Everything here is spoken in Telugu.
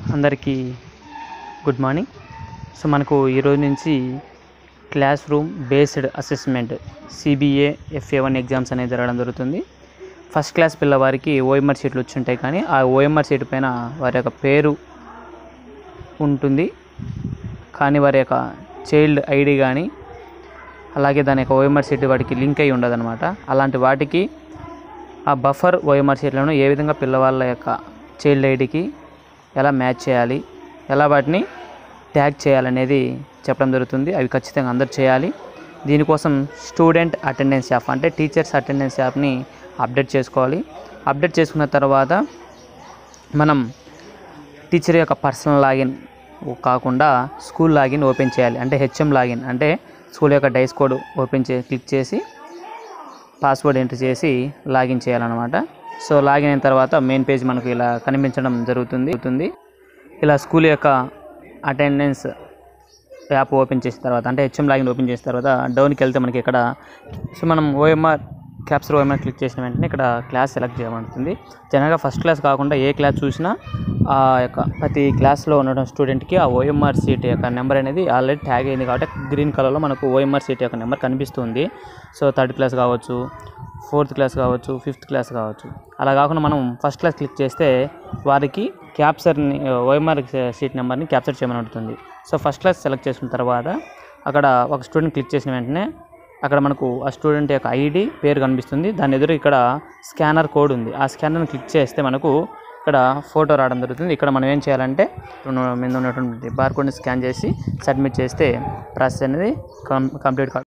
అందరికీ గుడ్ మార్నింగ్ సో మనకు ఈరోజు నుంచి classroom based assessment CBA FA one exams అనేది జరగడం జరుగుతుంది ఫస్ట్ క్లాస్ పిల్లవారికి ఓఎంఆర్ షీట్లు వచ్చి ఉంటాయి కానీ ఆ ఓఎంఆర్ షీట్ పైన వారి యొక్క పేరు ఉంటుంది కానీ వారి యొక్క చైల్డ్ ఐడి కానీ అలాగే దాని యొక్క ఓఎంఆర్ షీట్ వాటికి లింక్ అయి ఉండదన్నమాట అలాంటి వాటికి ఆ బఫర్ ఓఎంఆర్ షీట్లను ఏ విధంగా పిల్లవాళ్ళ యొక్క చైల్డ్ ఐడికి ఎలా మ్యాచ్ చేయాలి ఎలా వాటిని ట్యాగ్ చేయాలనేది చెప్పడం జరుగుతుంది అవి ఖచ్చితంగా అందరు చేయాలి దీనికోసం స్టూడెంట్ అటెండెన్స్ యాప్ అంటే టీచర్స్ అటెండెన్స్ యాప్ని అప్డేట్ చేసుకోవాలి అప్డేట్ చేసుకున్న తర్వాత మనం టీచర్ యొక్క పర్సనల్ లాగిన్ కాకుండా స్కూల్ లాగిన్ ఓపెన్ చేయాలి అంటే హెచ్ఎం లాగిన్ అంటే స్కూల్ యొక్క డైస్ కోడ్ ఓపెన్ చే క్లిక్ చేసి పాస్వర్డ్ ఎంటర్ చేసి లాగిన్ చేయాలన్నమాట సో లాగిన్ అయిన తర్వాత మెయిన్ పేజ్ మనకు ఇలా కనిపించడం జరుగుతుంది జరుగుతుంది ఇలా స్కూల్ యొక్క అటెండెన్స్ యాప్ ఓపెన్ చేసిన తర్వాత అంటే హెచ్ఎం లాగిన్ ఓపెన్ చేసిన తర్వాత డౌన్కి వెళ్తే మనకి ఇక్కడ సో మనం ఓఎంఆర్ క్యాప్చర్ ఓఎంఆర్ క్లిక్ చేసిన వెంటనే ఇక్కడ క్లాస్ సెలెక్ట్ చేయబడుతుంది జనరల్గా ఫస్ట్ క్లాస్ కాకుండా ఏ క్లాస్ చూసినా ఆ యొక్క ప్రతి క్లాస్లో ఉన్న స్టూడెంట్కి ఆ ఓఎంఆర్ సీట్ యొక్క నెంబర్ అనేది ఆల్రెడీ ట్యాగ్ అయింది కాబట్టి గ్రీన్ కలర్లో మనకు ఓఎంఆర్ సీట్ యొక్క నెంబర్ కనిపిస్తుంది సో థర్డ్ క్లాస్ కావచ్చు ఫోర్త్ క్లాస్ కావచ్చు ఫిఫ్త్ క్లాస్ కావచ్చు అలా కాకుండా మనం ఫస్ట్ క్లాస్ క్లిక్ చేస్తే వారికి క్యాప్చర్ని ఓఎంఆర్ సీట్ నెంబర్ని క్యాప్చర్ చేయమని ఉంటుంది సో ఫస్ట్ క్లాస్ సెలెక్ట్ చేసుకున్న తర్వాత అక్కడ ఒక స్టూడెంట్ క్లిక్ చేసిన వెంటనే అక్కడ మనకు ఆ స్టూడెంట్ యొక్క ఐడి పేరు కనిపిస్తుంది దాని ఎదురు ఇక్కడ స్కానర్ కోడ్ ఉంది ఆ స్కానర్ని క్లిక్ చేస్తే మనకు ఇక్కడ ఫోటో రావడం జరుగుతుంది ఇక్కడ మనం ఏం చేయాలంటే మీద ఉన్నటువంటి బార్ కోడ్ని స్కాన్ చేసి సబ్మిట్ చేస్తే ప్రాసెస్ అనేది కం కంప్లీట్